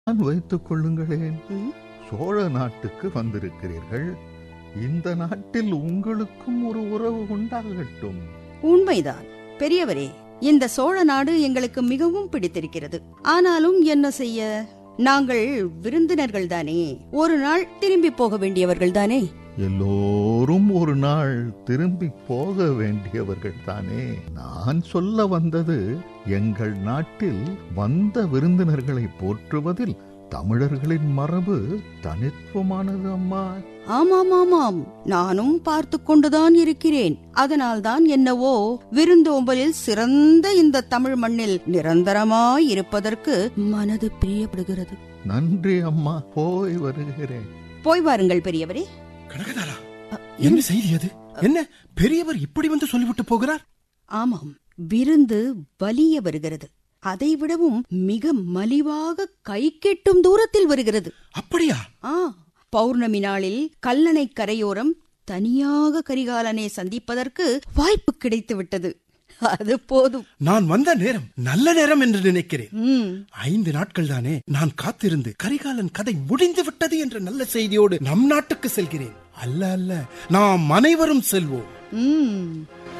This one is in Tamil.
நான் வைத்துக் கொள்ளுங்களேன் ம், சோழ நாட்டுக்கு வந்திருக்கிறீர்கள் இந்த நாட்டில் உங்களுக்கும் ஒரு உறவு உண்டாகட்டும் உண்மைதான் பெரியவரே இந்த சோழ நாடு எங்களுக்கு மிகவும் பிடித்திருக்கிறது ஆனாலும் என்ன செய்ய நாங்கள் விருந்தினர்கள் தானே ஒரு நாள் திரும்பி போக வேண்டியவர்கள் தானே எல்லோரும் ஒரு நாள் திரும்பி போக வேண்டியவர்கள் தானே நான் சொல்ல வந்தது எங்கள் நாட்டில் வந்த விருந்தினர்களை போற்றுவதில் தமிழர்களின் மரபு தனித்துவமானது அம்மா ஆமாம் ஆமாம் நானும் பார்த்து கொண்டுதான் இருக்கிறேன் அதனால்தான் என்னவோ விருந்தோம்பலில் சிறந்த இந்த தமிழ் மண்ணில் நிரந்தரமாய் இருப்பதற்கு மனது பிரியப்படுகிறது நன்றி அம்மா போய் வருகிறேன் போய் வாருங்கள் பெரியவரே கனகதாரா அ, என்ன செய்தி அது என்ன பெரியவர் இப்படி வந்து சொல்லிவிட்டு போகிறார் ஆமாம் விருந்து வலிய வருகிறது அதை விடவும் மிக மலிவாக கை கெட்டும் தூரத்தில் வருகிறது அப்படியா ஆ பௌர்ணமி நாளில் கல்லணை கரையோரம் தனியாக கரிகாலனை சந்திப்பதற்கு வாய்ப்பு கிடைத்து விட்டது அது போதும் நான் வந்த நேரம் நல்ல நேரம் என்று நினைக்கிறேன் ம், ஐந்து நாட்கள் தானே நான் காத்திருந்து கரிகாலன் கதை முடிந்து விட்டது என்ற நல்ல செய்தியோடு நம் நாட்டுக்கு செல்கிறேன் அல்ல அல்ல நாம் அனைவரும் செல்வோம் ம்.